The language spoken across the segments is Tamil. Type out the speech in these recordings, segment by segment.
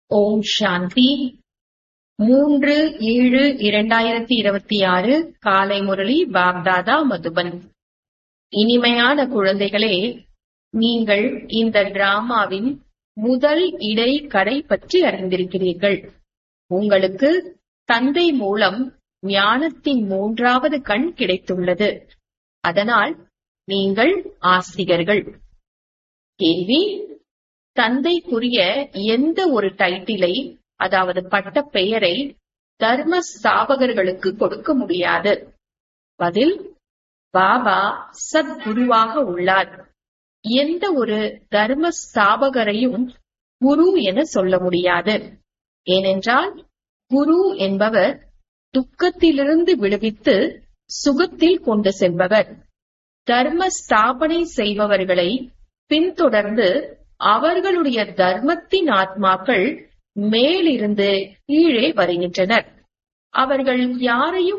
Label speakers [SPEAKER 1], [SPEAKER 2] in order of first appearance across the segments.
[SPEAKER 1] ஓம் சாந்தி மூன்று ஏழு இரண்டாயிரத்தி இருபத்தி ஆறு காலை முரளி பாப்தாதா மதுபன் இனிமையான குழந்தைகளே நீங்கள் இந்த டிராமாவின் முதல் இடை கடை பற்றி அறிந்திருக்கிறீர்கள் உங்களுக்கு தந்தை மூலம் ஞானத்தின் மூன்றாவது கண் கிடைத்துள்ளது அதனால் நீங்கள் ஆஸ்திகர்கள் கேள்வி தந்தைக்குரிய எந்த ஒரு டைட்டிலை அதாவது பட்ட பெயரை தர்ம ஸ்தாபகர்களுக்கு கொடுக்க முடியாது பதில் பாபா சத்குருவாக உள்ளார் எந்த ஒரு தர்ம ஸ்தாபகரையும் குரு என சொல்ல முடியாது ஏனென்றால் குரு என்பவர் துக்கத்திலிருந்து விடுவித்து சுகத்தில் கொண்டு செல்பவர் தர்ம ஸ்தாபனை செய்பவர்களை பின்தொடர்ந்து அவர்களுடைய தர்மத்தின் ஆத்மாக்கள் மேலிருந்து கீழே வருகின்றனர் அவர்கள் யாரையும்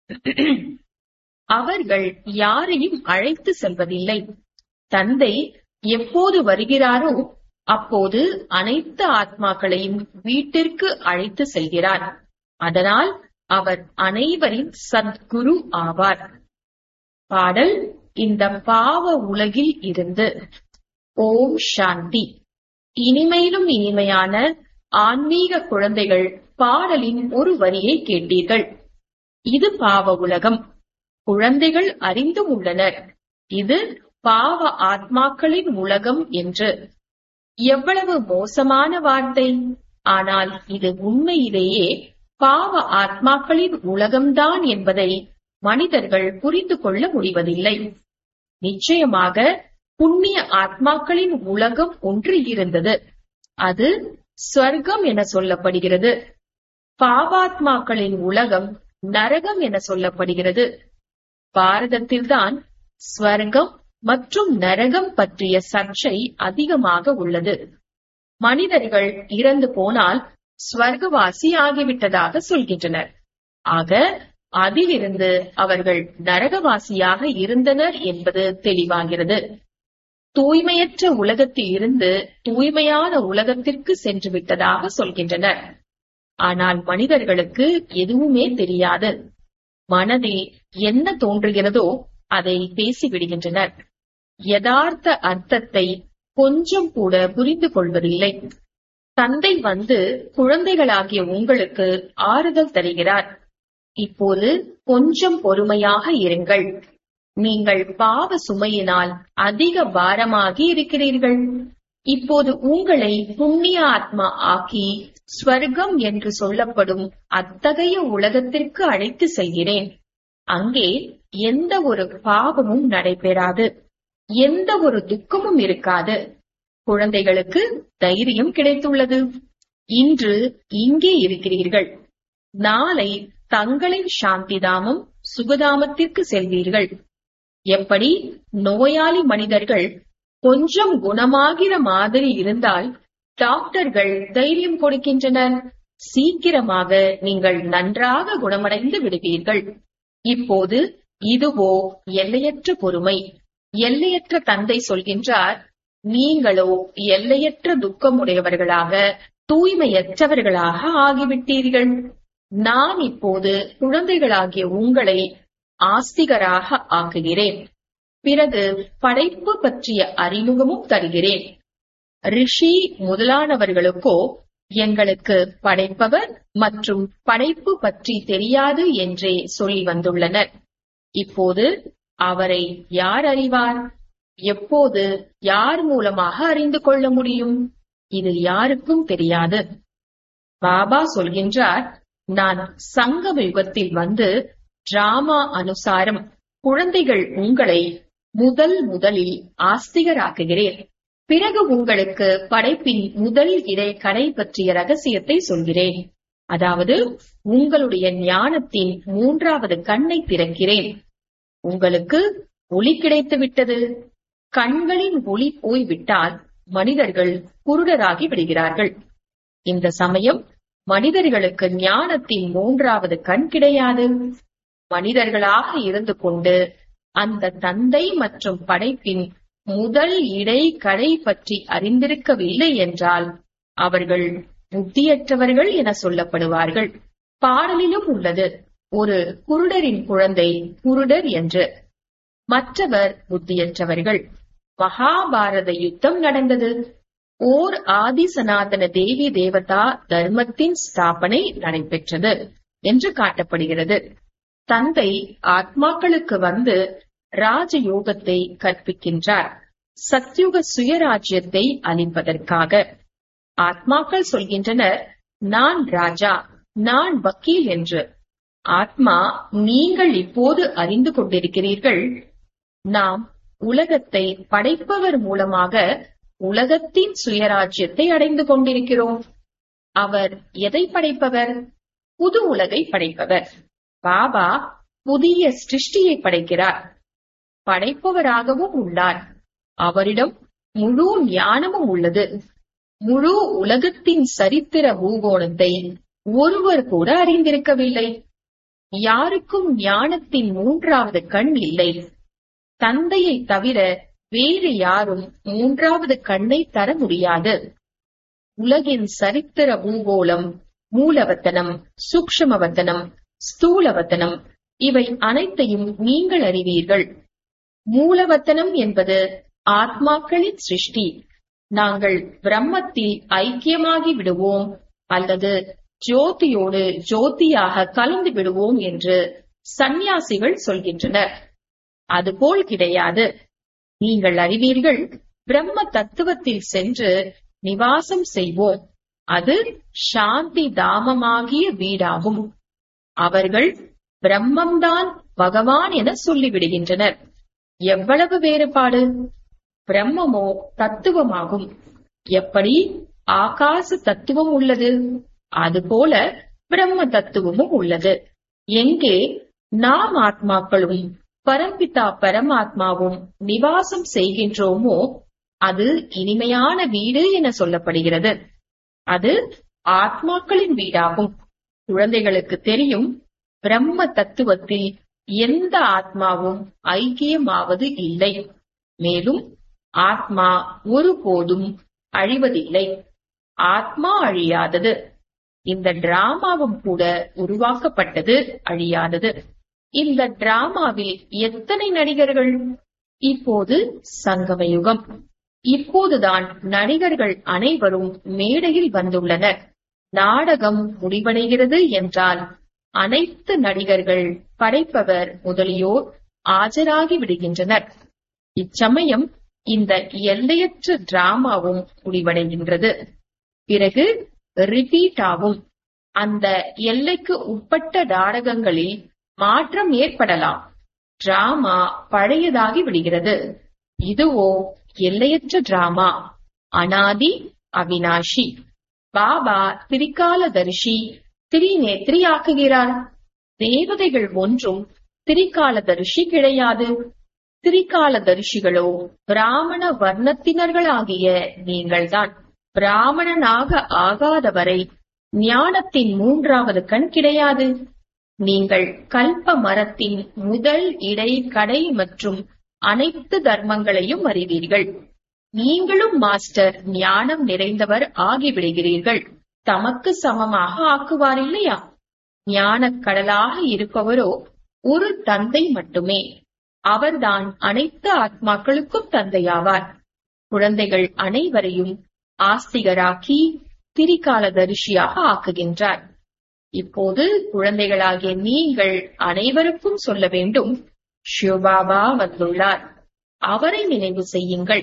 [SPEAKER 1] அவர்கள் யாரையும் அழைத்து செல்வதில்லை தந்தை எப்போது வருகிறாரோ அப்போது அனைத்து ஆத்மாக்களையும் வீட்டிற்கு அழைத்து செல்கிறார் அதனால் அவர் அனைவரின் சத்குரு ஆவார் பாடல் இந்த பாவ உலகில் இருந்து ஓம் சாந்தி இனிமையிலும் இனிமையான ஆன்மீக குழந்தைகள் பாடலின் ஒரு வரியை கேட்டீர்கள் இது பாவ உலகம் குழந்தைகள் அறிந்தும் உள்ளனர் இது பாவ ஆத்மாக்களின் உலகம் என்று எவ்வளவு மோசமான வார்த்தை ஆனால் இது உண்மையிலேயே பாவ ஆத்மாக்களின் உலகம்தான் என்பதை மனிதர்கள் புரிந்து கொள்ள முடிவதில்லை நிச்சயமாக புண்ணிய ஆத்மாக்களின் உலகம் ஒன்று இருந்தது அது ஸ்வர்க்கம் என சொல்லப்படுகிறது பாவாத்மாக்களின் உலகம் நரகம் என சொல்லப்படுகிறது பாரதத்தில்தான் ஸ்வர்க்கம் மற்றும் நரகம் பற்றிய சர்ச்சை அதிகமாக உள்ளது மனிதர்கள் இறந்து போனால் ஸ்வர்கவாசி ஆகிவிட்டதாக சொல்கின்றனர் ஆக அதிலிருந்து அவர்கள் நரகவாசியாக இருந்தனர் என்பது தெளிவாகிறது தூய்மையற்ற உலகத்தில் இருந்து தூய்மையான உலகத்திற்கு சென்று விட்டதாக சொல்கின்றனர் ஆனால் மனிதர்களுக்கு எதுவுமே தெரியாது மனதில் என்ன தோன்றுகிறதோ அதை பேசிவிடுகின்றனர் யதார்த்த அர்த்தத்தை கொஞ்சம் கூட புரிந்து கொள்வதில்லை தந்தை வந்து குழந்தைகளாகிய உங்களுக்கு ஆறுதல் தருகிறார் இப்போது கொஞ்சம் பொறுமையாக இருங்கள் நீங்கள் பாவ சுமையினால் அதிக பாரமாகி இருக்கிறீர்கள் இப்போது உங்களை புண்ணிய ஆத்மா ஆக்கி ஸ்வர்க்கம் என்று சொல்லப்படும் அத்தகைய உலகத்திற்கு அழைத்து செல்கிறேன் அங்கே எந்த ஒரு பாவமும் நடைபெறாது எந்த ஒரு துக்கமும் இருக்காது குழந்தைகளுக்கு தைரியம் கிடைத்துள்ளது இன்று இங்கே இருக்கிறீர்கள் நாளை தங்களின் சாந்திதாமம் சுகதாமத்திற்கு செல்வீர்கள் எப்படி நோயாளி மனிதர்கள் கொஞ்சம் குணமாகிற மாதிரி இருந்தால் டாக்டர்கள் தைரியம் கொடுக்கின்றனர் சீக்கிரமாக நீங்கள் நன்றாக குணமடைந்து விடுவீர்கள் இப்போது இதுவோ எல்லையற்ற பொறுமை எல்லையற்ற தந்தை சொல்கின்றார் நீங்களோ எல்லையற்ற துக்கமுடையவர்களாக தூய்மையற்றவர்களாக ஆகிவிட்டீர்கள் நான் இப்போது குழந்தைகளாகிய உங்களை ஆஸ்திகராக ஆக்குகிறேன் பிறகு படைப்பு பற்றிய அறிமுகமும் தருகிறேன் ரிஷி முதலானவர்களுக்கோ எங்களுக்கு படைப்பவர் மற்றும் படைப்பு பற்றி தெரியாது என்றே சொல்லி வந்துள்ளனர் இப்போது அவரை யார் அறிவார் எப்போது யார் மூலமாக அறிந்து கொள்ள முடியும் இது யாருக்கும் தெரியாது பாபா சொல்கின்றார் நான் சங்கம யுகத்தில் வந்து டிராமா அனுசாரம் குழந்தைகள் உங்களை முதல் முதலில் ஆஸ்திகராக்குகிறேன் பிறகு உங்களுக்கு படைப்பின் முதல் இடை கடை பற்றிய ரகசியத்தை சொல்கிறேன் அதாவது உங்களுடைய ஞானத்தின் மூன்றாவது கண்ணை திறக்கிறேன் உங்களுக்கு ஒளி கிடைத்து விட்டது கண்களின் ஒளி போய்விட்டால் மனிதர்கள் குருடராகி விடுகிறார்கள் இந்த சமயம் மனிதர்களுக்கு ஞானத்தின் மூன்றாவது கண் கிடையாது மனிதர்களாக இருந்து கொண்டு அந்த தந்தை மற்றும் படைப்பின் முதல் இடை கடை பற்றி அறிந்திருக்கவில்லை என்றால் அவர்கள் புத்தியற்றவர்கள் என சொல்லப்படுவார்கள் பாடலிலும் உள்ளது ஒரு குருடரின் குழந்தை குருடர் என்று மற்றவர் புத்தியற்றவர்கள் மகாபாரத யுத்தம் நடந்தது ஓர் ஆதி சனாதன தேவி தேவதா தர்மத்தின் ஸ்தாபனை நடைபெற்றது என்று காட்டப்படுகிறது தந்தை ஆத்மாக்களுக்கு வந்து ராஜயோகத்தை கற்பிக்கின்றார் சத்யுக சுயராஜ்யத்தை அளிப்பதற்காக ஆத்மாக்கள் சொல்கின்றனர் நான் ராஜா நான் வக்கீல் என்று ஆத்மா நீங்கள் இப்போது அறிந்து கொண்டிருக்கிறீர்கள் நாம் உலகத்தை படைப்பவர் மூலமாக உலகத்தின் சுயராஜ்யத்தை அடைந்து கொண்டிருக்கிறோம் அவர் எதை படைப்பவர் புது உலகை படைப்பவர் பாபா புதிய சிருஷ்டியை படைக்கிறார் படைப்பவராகவும் உள்ளார் அவரிடம் முழு ஞானமும் உள்ளது முழு உலகத்தின் சரித்திர பூகோணத்தை ஒருவர் கூட அறிந்திருக்கவில்லை யாருக்கும் ஞானத்தின் மூன்றாவது கண் இல்லை தந்தையை தவிர வேறு யாரும் மூன்றாவது கண்ணை தர முடியாது உலகின் சரித்திர பூகோளம் மூலவத்தனம் சூக்ஷமவத்தனம் ஸ்தூலவத்தனம் இவை அனைத்தையும் நீங்கள் அறிவீர்கள் மூலவத்தனம் என்பது ஆத்மாக்களின் சிருஷ்டி நாங்கள் பிரம்மத்தில் ஐக்கியமாகி விடுவோம் அல்லது ஜோதியோடு ஜோதியாக கலந்து விடுவோம் என்று சந்நியாசிகள் சொல்கின்றனர் அதுபோல் கிடையாது நீங்கள் அறிவீர்கள் பிரம்ம தத்துவத்தில் சென்று நிவாசம் செய்வோம் அது சாந்தி தாமமாகிய வீடாகும் அவர்கள் பிரம்மம்தான் பகவான் என சொல்லிவிடுகின்றனர் எவ்வளவு வேறுபாடு பிரம்மமோ தத்துவமாகும் எப்படி ஆகாச தத்துவம் உள்ளது அதுபோல பிரம்ம தத்துவமும் உள்ளது எங்கே நாம் ஆத்மாக்களும் பரம்பிதா பரமாத்மாவும் நிவாசம் செய்கின்றோமோ அது இனிமையான வீடு என சொல்லப்படுகிறது அது ஆத்மாக்களின் வீடாகும் குழந்தைகளுக்கு தெரியும் பிரம்ம தத்துவத்தில் எந்த ஆத்மாவும் ஐக்கியமாவது இல்லை மேலும் ஆத்மா ஒருபோதும் அழிவதில்லை ஆத்மா அழியாதது இந்த டிராமாவும் கூட உருவாக்கப்பட்டது அழியாதது இந்த டிராமாவில் எத்தனை நடிகர்கள் இப்போது சங்கமயுகம் இப்போதுதான் நடிகர்கள் அனைவரும் மேடையில் வந்துள்ளனர் நாடகம் முடிவடைகிறது என்றால் அனைத்து நடிகர்கள் படைப்பவர் முதலியோர் ஆஜராகி விடுகின்றனர் இச்சமயம் இந்த எல்லையற்ற டிராமாவும் முடிவடைகின்றது பிறகு ரிப்பீட் ஆகும் அந்த எல்லைக்கு உட்பட்ட நாடகங்களில் மாற்றம் ஏற்படலாம் டிராமா பழையதாகி விடுகிறது இதுவோ எல்லையற்ற டிராமா அனாதி அவினாஷி பாபா திரிகாலதரிசி திரிநேத்திரி ஆக்குகிறார் தேவதைகள் ஒன்றும் திரிகாலதரிசி கிடையாது திரிகாலதரிசிகளோ பிராமண வர்ணத்தினர்களாகிய நீங்கள்தான் பிராமணனாக ஆகாதவரை ஞானத்தின் மூன்றாவது கண் கிடையாது நீங்கள் கல்ப மரத்தின் முதல் இடை கடை மற்றும் அனைத்து தர்மங்களையும் அறிவீர்கள் நீங்களும் மாஸ்டர் ஞானம் நிறைந்தவர் ஆகிவிடுகிறீர்கள் தமக்கு சமமாக ஆக்குவார் இல்லையா ஞானக் கடலாக இருப்பவரோ ஒரு தந்தை மட்டுமே அவர்தான் அனைத்து ஆத்மாக்களுக்கும் தந்தையாவார் குழந்தைகள் அனைவரையும் ஆஸ்திகராக்கி திரிகாலதரிசியாக ஆக்குகின்றார் இப்போது குழந்தைகளாகிய நீங்கள் அனைவருக்கும் சொல்ல வேண்டும் சிவபாபா வந்துள்ளார் அவரை நினைவு செய்யுங்கள்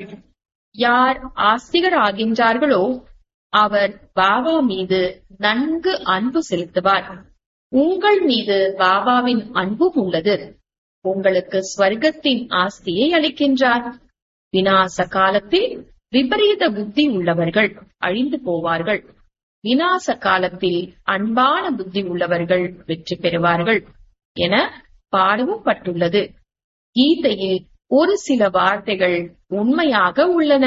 [SPEAKER 1] யார் ஆஸ்திகர் ஆகின்றார்களோ அவர் பாபா மீது நன்கு அன்பு செலுத்துவார் உங்கள் மீது பாபாவின் அன்பும் உள்ளது உங்களுக்கு ஸ்வர்க்கத்தின் ஆஸ்தியை அளிக்கின்றார் விநாச காலத்தில் விபரீத புத்தி உள்ளவர்கள் அழிந்து போவார்கள் விநாச காலத்தில் அன்பான புத்தி உள்ளவர்கள் வெற்றி பெறுவார்கள் என பாடவும் பட்டுள்ளது கீதையில் ஒரு சில வார்த்தைகள் உண்மையாக உள்ளன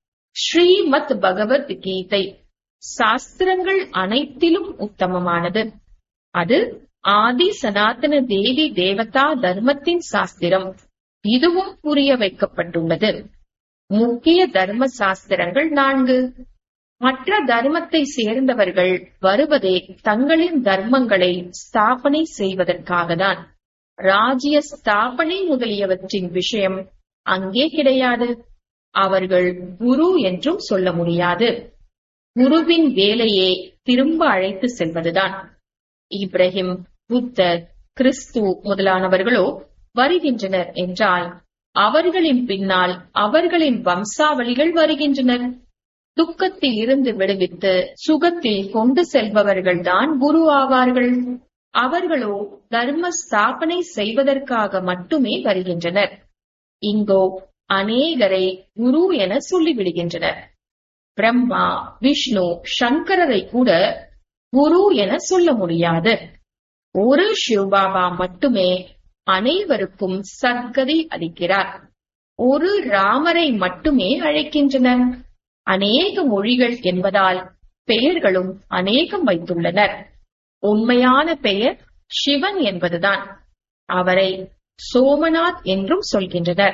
[SPEAKER 1] ஸ்ரீமத் பகவத் கீதை சாஸ்திரங்கள் அனைத்திலும் உத்தமமானது அது ஆதி சனாதன தேவி தேவதா தர்மத்தின் சாஸ்திரம் இதுவும் புரிய வைக்கப்பட்டுள்ளது முக்கிய தர்ம சாஸ்திரங்கள் நான்கு மற்ற தர்மத்தை சேர்ந்தவர்கள் வருவதே தங்களின் தர்மங்களை ஸ்தாபனை செய்வதற்காகத்தான் ராஜ்ய ஸ்தாபனை முதலியவற்றின் விஷயம் அங்கே கிடையாது அவர்கள் குரு என்றும் சொல்ல முடியாது குருவின் வேலையே திரும்ப அழைத்து செல்வதுதான் இப்ராஹிம் புத்தர் கிறிஸ்து முதலானவர்களோ வருகின்றனர் என்றால் அவர்களின் பின்னால் அவர்களின் வம்சாவளிகள் வருகின்றனர் துக்கத்தில் இருந்து விடுவித்து சுகத்தில் கொண்டு செல்பவர்கள்தான் குரு ஆவார்கள் அவர்களோ தர்ம ஸ்தாபனை செய்வதற்காக மட்டுமே வருகின்றனர் இங்கோ அநேகரை குரு என சொல்லிவிடுகின்றனர் பிரம்மா விஷ்ணு சங்கரரை கூட குரு என சொல்ல முடியாது ஒரு சிவபாபா மட்டுமே அனைவருக்கும் சத்கதி அளிக்கிறார் ஒரு ராமரை மட்டுமே அழைக்கின்றனர் அநேக மொழிகள் என்பதால் பெயர்களும் அநேகம் வைத்துள்ளனர் உண்மையான பெயர் சிவன் என்பதுதான் அவரை சோமநாத் என்றும் சொல்கின்றனர்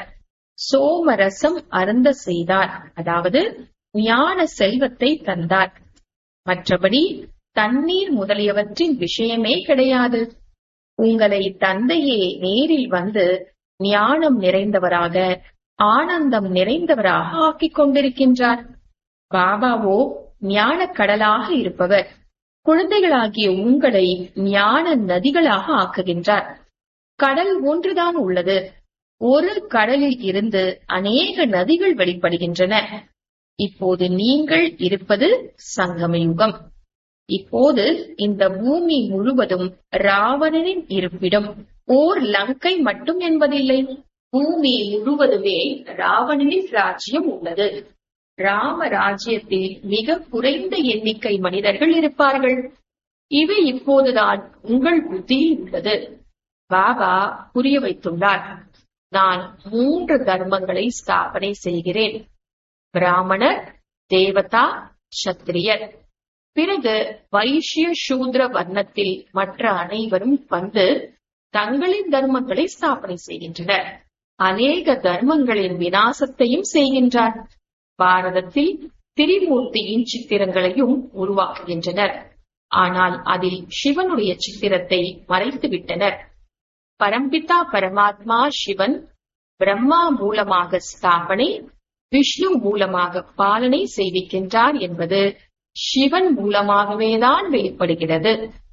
[SPEAKER 1] சோமரசம் அருந்த செய்தார் அதாவது ஞான செல்வத்தை தந்தார் மற்றபடி தண்ணீர் முதலியவற்றின் விஷயமே கிடையாது உங்களை தந்தையே நேரில் வந்து ஞானம் நிறைந்தவராக ஆனந்தம் நிறைந்தவராக ஆக்கிக் கொண்டிருக்கின்றார் பாபாவோ ஞான கடலாக இருப்பவர் குழந்தைகளாகிய உங்களை ஞான நதிகளாக ஆக்குகின்றார் கடல் ஒன்றுதான் உள்ளது ஒரு கடலில் இருந்து அநேக நதிகள் வெளிப்படுகின்றன இப்போது நீங்கள் இருப்பது சங்கமயுகம் இப்போது இந்த பூமி முழுவதும் ராவணனின் இருப்பிடம் ஓர் லங்கை மட்டும் என்பதில்லை பூமி முழுவதுமே ராவணனின் ராஜ்யம் உள்ளது ராம ராஜ்யத்தில் மிக குறைந்த எண்ணிக்கை மனிதர்கள் இருப்பார்கள் இவை இப்போதுதான் உங்கள் புத்தியில் உள்ளது பாபா புரிய வைத்துள்ளார் நான் மூன்று தர்மங்களை ஸ்தாபனை செய்கிறேன் பிராமணர் தேவதா சத்திரியர் பிறகு வைஷ்ய சூத்ர வர்ணத்தில் மற்ற அனைவரும் வந்து தங்களின் தர்மங்களை ஸ்தாபனை செய்கின்றனர் அநேக தர்மங்களின் வினாசத்தையும் செய்கின்றார் பாரதத்தில் திரிமூர்த்தியின் சித்திரங்களையும் உருவாக்குகின்றனர் ஆனால் அதில் சிவனுடைய சித்திரத்தை மறைத்து விட்டனர் பரம்பிதா பரமாத்மா சிவன் பிரம்மா மூலமாக ஸ்தாபனை விஷ்ணு மூலமாக பாலனை செய்விக்கின்றார் என்பது சிவன் மூலமாகவேதான் வெளிப்படுகிறது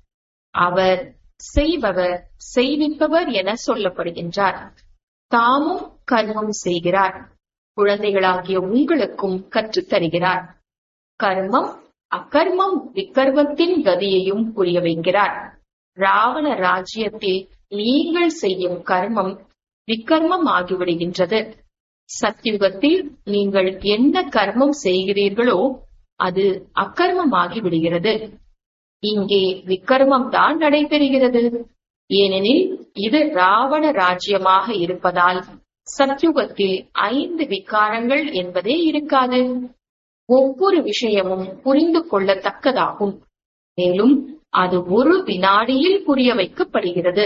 [SPEAKER 1] அவர் செய்பவர் செய்விப்பவர் என சொல்லப்படுகின்றார் தாமும் கர்மம் செய்கிறார் குழந்தைகளாகிய உங்களுக்கும் கற்றுத் தருகிறார் கர்மம் அகர்மம் விக்கர்மத்தின் கதியையும் புரிய வைக்கிறார் ராவண ராஜ்யத்தில் நீங்கள் செய்யும் கர்மம் விக்கர்மம் ஆகிவிடுகின்றது சத்தியுகத்தில் நீங்கள் என்ன கர்மம் செய்கிறீர்களோ அது அக்கர்மமாகி விடுகிறது இங்கே விக்கர்மம் தான் நடைபெறுகிறது ஏனெனில் இது ராவண ராஜ்யமாக இருப்பதால் சத்யுகத்தில் ஐந்து விகாரங்கள் என்பதே இருக்காது ஒவ்வொரு விஷயமும் புரிந்து கொள்ளத்தக்கதாகும் மேலும் அது ஒரு வினாடியில் புரிய வைக்கப்படுகிறது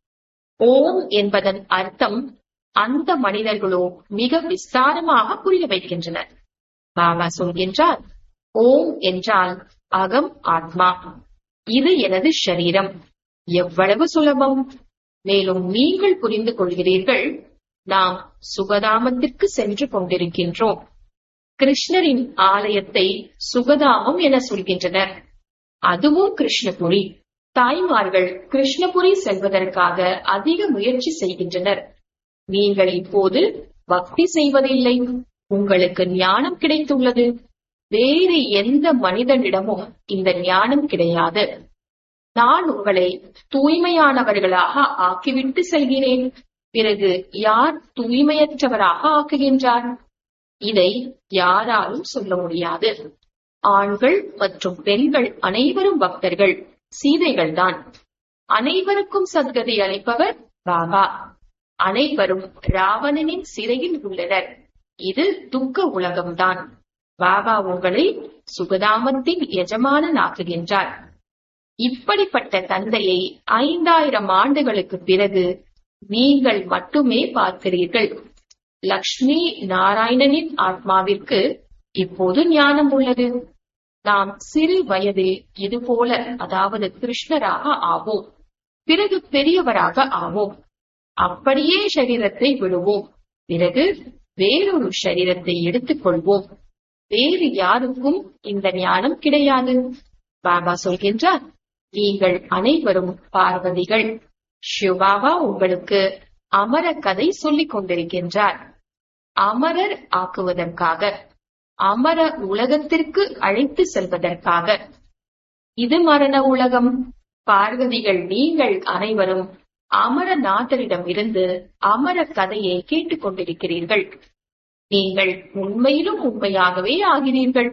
[SPEAKER 1] ஓம் என்பதன் அர்த்தம் அந்த மனிதர்களோ மிக விஸ்தாரமாக புரிய வைக்கின்றனர் பாபா சொல்கின்றார் ஓம் என்றால் அகம் ஆத்மா இது எனது ஷரீரம் எவ்வளவு சுலபம் மேலும் நீங்கள் புரிந்து கொள்கிறீர்கள் நாம் சுகதாமத்திற்கு சென்று கொண்டிருக்கின்றோம் கிருஷ்ணரின் ஆலயத்தை சுகதாமம் என சொல்கின்றனர் அதுவும் கிருஷ்ணபுரி தாய்மார்கள் கிருஷ்ணபுரி செல்வதற்காக அதிக முயற்சி செய்கின்றனர் நீங்கள் இப்போது பக்தி செய்வதில்லை உங்களுக்கு ஞானம் கிடைத்துள்ளது வேறு எந்த மனிதனிடமும் இந்த ஞானம் கிடையாது நான் உங்களை தூய்மையானவர்களாக ஆக்கிவிட்டு செல்கிறேன் பிறகு யார் தூய்மையற்றவராக ஆக்குகின்றார் இதை யாராலும் சொல்ல முடியாது ஆண்கள் மற்றும் பெண்கள் அனைவரும் பக்தர்கள் சீதைகள்தான் அனைவருக்கும் சத்கதி அளிப்பவர் பாபா அனைவரும் ராவணனின் சிறையில் உள்ளனர் இது துக்க உலகம்தான் பாபா உங்களை சுகதாமத்தின் எஜமானன் ஆக்குகின்றார் இப்படிப்பட்ட தந்தையை ஐந்தாயிரம் ஆண்டுகளுக்கு பிறகு நீங்கள் மட்டுமே பார்க்கிறீர்கள் லக்ஷ்மி நாராயணனின் ஆத்மாவிற்கு இப்போது ஞானம் உள்ளது நாம் சிறு வயதில் இது போல அதாவது கிருஷ்ணராக ஆவோம் பிறகு பெரியவராக ஆவோம் அப்படியே சரீரத்தை விடுவோம் பிறகு வேறொரு சரீரத்தை எடுத்துக் கொள்வோம் வேறு யாருக்கும் இந்த ஞானம் கிடையாது பாபா சொல்கின்றார் நீங்கள் அனைவரும் பார்வதிகள் சிவபாபா உங்களுக்கு அமர கதை சொல்லிக் கொண்டிருக்கின்றார் அமரர் ஆக்குவதற்காக அமர உலகத்திற்கு அழைத்து செல்வதற்காக இது மரண உலகம் பார்வதிகள் நீங்கள் அனைவரும் அமரநாதரிடம் இருந்து அமர கதையை கேட்டுக் கொண்டிருக்கிறீர்கள் நீங்கள் உண்மையிலும் உண்மையாகவே ஆகிறீர்கள்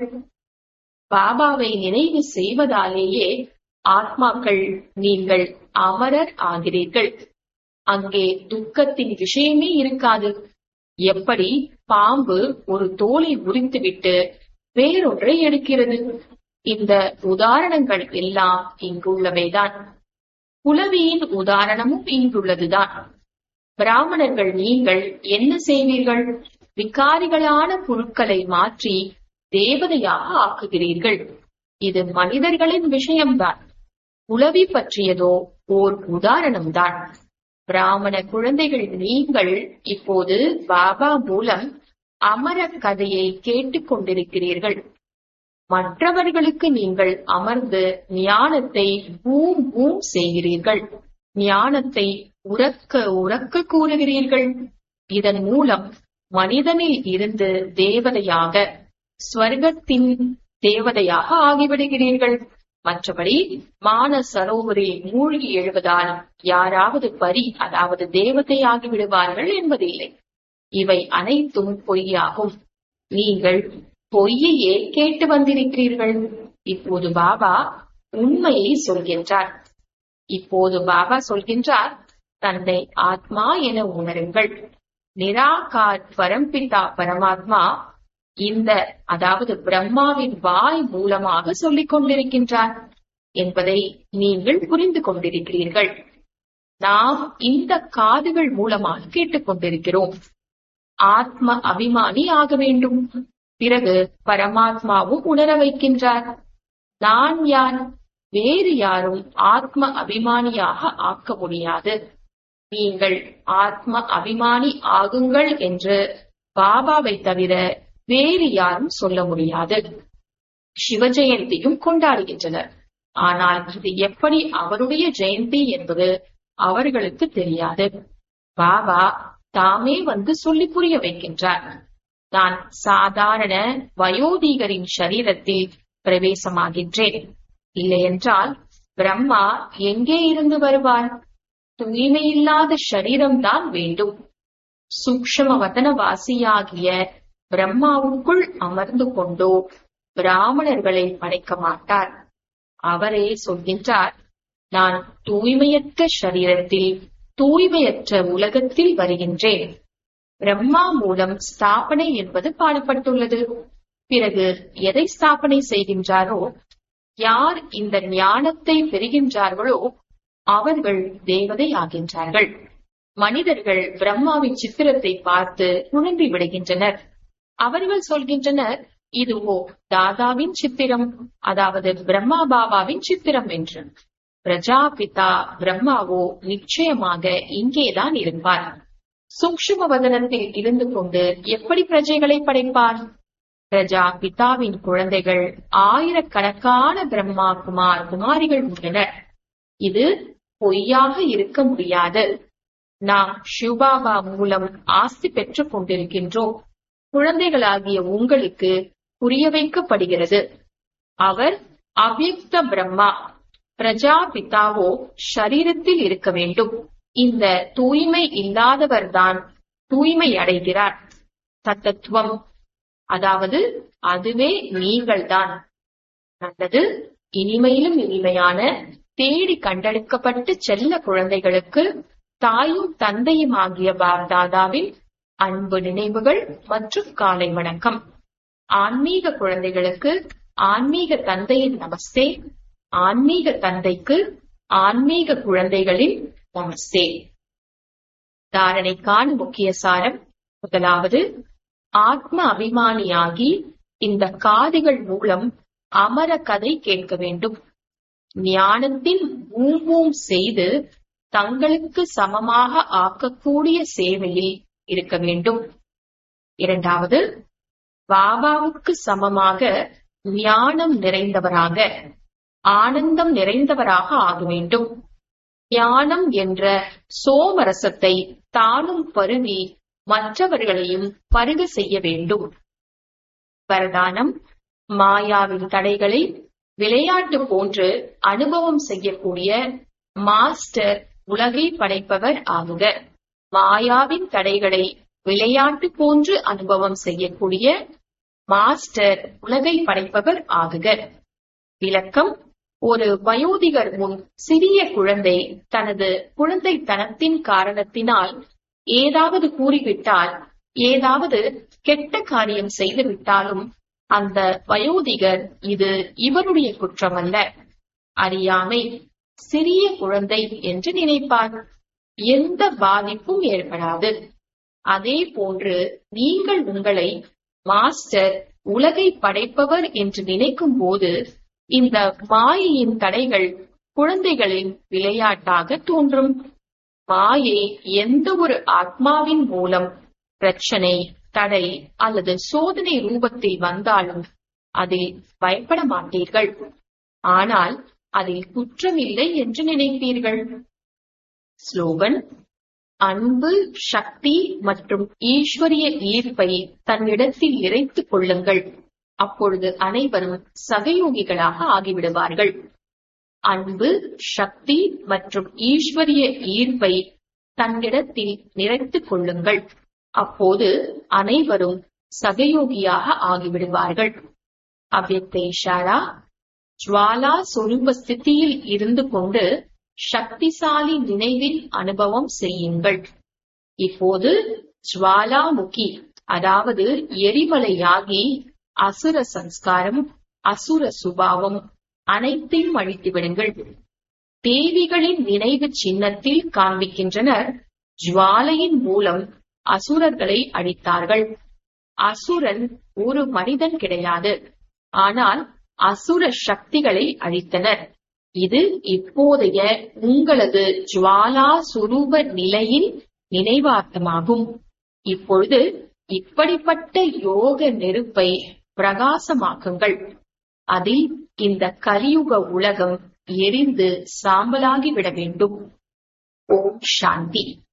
[SPEAKER 1] பாபாவை நினைவு செய்வதாலேயே ஆத்மாக்கள் நீங்கள் அமரர் ஆகிறீர்கள் அங்கே துக்கத்தின் விஷயமே இருக்காது எப்படி பாம்பு ஒரு தோலை உரித்துவிட்டு வேறொன்றை எடுக்கிறது இந்த உதாரணங்கள் எல்லாம் இங்குள்ளவைதான் குலவியின் உதாரணமும் இங்குள்ளதுதான் பிராமணர்கள் நீங்கள் என்ன செய்வீர்கள் விகாரிகளான புழுக்களை மாற்றி தேவதையாக ஆக்குகிறீர்கள் இது மனிதர்களின் விஷயம்தான் உளவி பற்றியதோ ஓர் உதாரணம்தான் பிராமண குழந்தைகள் நீங்கள் இப்போது பாபா மூலம் அமர கதையை கேட்டுக் கொண்டிருக்கிறீர்கள் மற்றவர்களுக்கு நீங்கள் அமர்ந்து ஞானத்தை பூம் பூம் செய்கிறீர்கள் ஞானத்தை உறக்க உறக்க கூறுகிறீர்கள் இதன் மூலம் மனிதனில் இருந்து தேவதையாக ஸ்வர்க்கத்தின் தேவதையாக ஆகிவிடுகிறீர்கள் மற்றபடி மான சரோவரில் மூழ்கி எழுவதால் யாராவது பரி அதாவது தேவதையாகி விடுவார்கள் என்பதில்லை இவை அனைத்தும் பொய்யாகும் நீங்கள் பொய்யையே கேட்டு வந்திருக்கிறீர்கள் இப்போது பாபா உண்மையை சொல்கின்றார் இப்போது பாபா சொல்கின்றார் தன்னை ஆத்மா என உணருங்கள் நிராகார் பரம்பிதா பரமாத்மா இந்த அதாவது பிரம்மாவின் வாய் மூலமாக சொல்லிக் கொண்டிருக்கின்றார் என்பதை நீங்கள் புரிந்து கொண்டிருக்கிறீர்கள் நாம் இந்த காதுகள் மூலமாக கேட்டுக்கொண்டிருக்கிறோம் ஆத்ம அபிமானி ஆக வேண்டும் பிறகு பரமாத்மாவும் உணர வைக்கின்றார் நான் யார் வேறு யாரும் ஆத்ம அபிமானியாக ஆக்க முடியாது நீங்கள் ஆத்ம அபிமானி ஆகுங்கள் என்று பாபாவை தவிர வேறு யாரும் சொல்ல முடியாது சிவ ஜெயந்தியும் கொண்டாடுகின்றனர் ஆனால் இது எப்படி அவருடைய ஜெயந்தி என்பது அவர்களுக்கு தெரியாது பாபா தாமே வந்து சொல்லி புரிய வைக்கின்றார் நான் சாதாரண வயோதிகரின் சரீரத்தில் பிரவேசமாகின்றேன் இல்லையென்றால் பிரம்மா எங்கே இருந்து வருவார் தூய்மையில்லாத சரீரம்தான் வேண்டும் சூக்ஷம வதனவாசியாகிய பிரம்மாவுக்குள் அமர்ந்து கொண்டோ பிராமணர்களை படைக்க மாட்டார் அவரே சொல்கின்றார் நான் தூய்மையற்ற சரீரத்தில் தூய்மையற்ற உலகத்தில் வருகின்றேன் பிரம்மா மூலம் ஸ்தாபனை என்பது பாடப்பட்டுள்ளது பிறகு எதை ஸ்தாபனை செய்கின்றாரோ யார் இந்த ஞானத்தை பெறுகின்றார்களோ அவர்கள் தேவதை ஆகின்றார்கள் மனிதர்கள் பிரம்மாவின் சித்திரத்தை பார்த்து குழம்பி விடுகின்றனர் அவர்கள் சொல்கின்றனர் இதுவோ தாதாவின் சித்திரம் அதாவது பிரம்மா பாபாவின் சித்திரம் என்று பிரஜாபிதா பிரம்மாவோ நிச்சயமாக இங்கேதான் இருப்பார் சூக்ஷ்ம வதனத்தில் இருந்து கொண்டு எப்படி பிரஜைகளை படைப்பார் பிரஜா பிதாவின் குழந்தைகள் ஆயிரக்கணக்கான பிரம்மா குமார் குமாரிகள் உள்ளனர் இது பொய்யாக இருக்க முடியாது நாம் சிவபாபா மூலம் ஆஸ்தி பெற்றுக் கொண்டிருக்கின்றோம் குழந்தைகளாகிய உங்களுக்கு புரிய வைக்கப்படுகிறது அவர் அவ்யக்த பிரம்மா பிரஜாபிதாவோ ஷரீரத்தில் இருக்க வேண்டும் இந்த தூய்மை இல்லாதவர்தான் தூய்மை அடைகிறார் தத்தத்துவம் அதாவது அதுவே நீங்கள்தான் நல்லது இனிமையிலும் இனிமையான தேடி கண்டெடுக்கப்பட்டு செல்ல குழந்தைகளுக்கு தாயும் தந்தையும் ஆகிய பாப்தாதாவின் அன்பு நினைவுகள் மற்றும் காலை வணக்கம் ஆன்மீக குழந்தைகளுக்கு ஆன்மீக தந்தையின் நமஸ்தே ஆன்மீக தந்தைக்கு ஆன்மீக குழந்தைகளின் நமஸ்தே தாரணைக்கான முக்கிய சாரம் முதலாவது ஆத்ம அபிமானியாகி இந்த காதுகள் மூலம் அமர கதை கேட்க வேண்டும் ஞானத்தின் ஊம் ஊம் செய்து தங்களுக்கு சமமாக ஆக்கக்கூடிய சேவையில் இருக்க வேண்டும் இரண்டாவது பாபாவுக்கு சமமாக ஞானம் நிறைந்தவராக ஆனந்தம் நிறைந்தவராக ஆக வேண்டும் ஞானம் என்ற சோமரசத்தை தானும் பருவி மற்றவர்களையும் பருக செய்ய வேண்டும் வரதானம் மாயாவின் தடைகளை விளையாட்டு போன்று அனுபவம் செய்யக்கூடிய மாஸ்டர் உலகை படைப்பவர் ஆகுக மாயாவின் தடைகளை விளையாட்டு போன்று அனுபவம் செய்யக்கூடிய மாஸ்டர் உலகை படைப்பவர் ஆகுக விளக்கம் ஒரு வயோதிகர் முன் சிறிய குழந்தை தனது குழந்தைத்தனத்தின் காரணத்தினால் ஏதாவது கூறிவிட்டால் ஏதாவது கெட்ட காரியம் செய்துவிட்டாலும் அந்த வயோதிகர் இது இவருடைய குற்றமல்ல அறியாமை சிறிய குழந்தை என்று நினைப்பார் எந்த பாதிப்பும் ஏற்படாது அதே போன்று நீங்கள் உங்களை மாஸ்டர் உலகை படைப்பவர் என்று நினைக்கும் போது இந்த மாயையின் தடைகள் குழந்தைகளின் விளையாட்டாக தோன்றும் மாயை எந்த ஒரு ஆத்மாவின் மூலம் பிரச்சனை தடை அல்லது சோதனை ரூபத்தில் வந்தாலும் அதில் பயப்பட மாட்டீர்கள் ஆனால் அதில் குற்றமில்லை என்று நினைப்பீர்கள் ஸ்லோகன் அன்பு சக்தி மற்றும் ஈஸ்வரிய ஈர்ப்பை தன்னிடத்தில் இறைத்துக் கொள்ளுங்கள் அப்பொழுது அனைவரும் சகயோகிகளாக ஆகிவிடுவார்கள் அன்பு சக்தி மற்றும் ஈஸ்வரிய ஈர்ப்பை தன்னிடத்தில் நிறைத்துக் கொள்ளுங்கள் அப்போது அனைவரும் சகயோகியாக ஆகிவிடுவார்கள் அவ்யக்த இஷாரா ஜுவாலா சொரூப ஸ்திதியில் இருந்து கொண்டு சக்திசாலி நினைவில் அனுபவம் செய்யுங்கள் இப்போது ஜுவாலாமுகி அதாவது எரிமலையாகி அசுர சம்ஸ்காரம் அசுர சுபாவம் அனைத்தையும் அழித்து விடுங்கள் தேவிகளின் நினைவு சின்னத்தில் காண்பிக்கின்றனர் ஜுவாலையின் மூலம் அசுரர்களை அழித்தார்கள் அசுரன் ஒரு மனிதன் கிடையாது ஆனால் அசுர சக்திகளை அழித்தனர் இது இப்போதைய உங்களது ஜுவாலா சுரூப நிலையின் நினைவார்த்தமாகும் இப்பொழுது இப்படிப்பட்ட யோக நெருப்பை பிரகாசமாக்குங்கள் அதில் இந்த கலியுக உலகம் எரிந்து சாம்பலாகி விட வேண்டும் ஓம் சாந்தி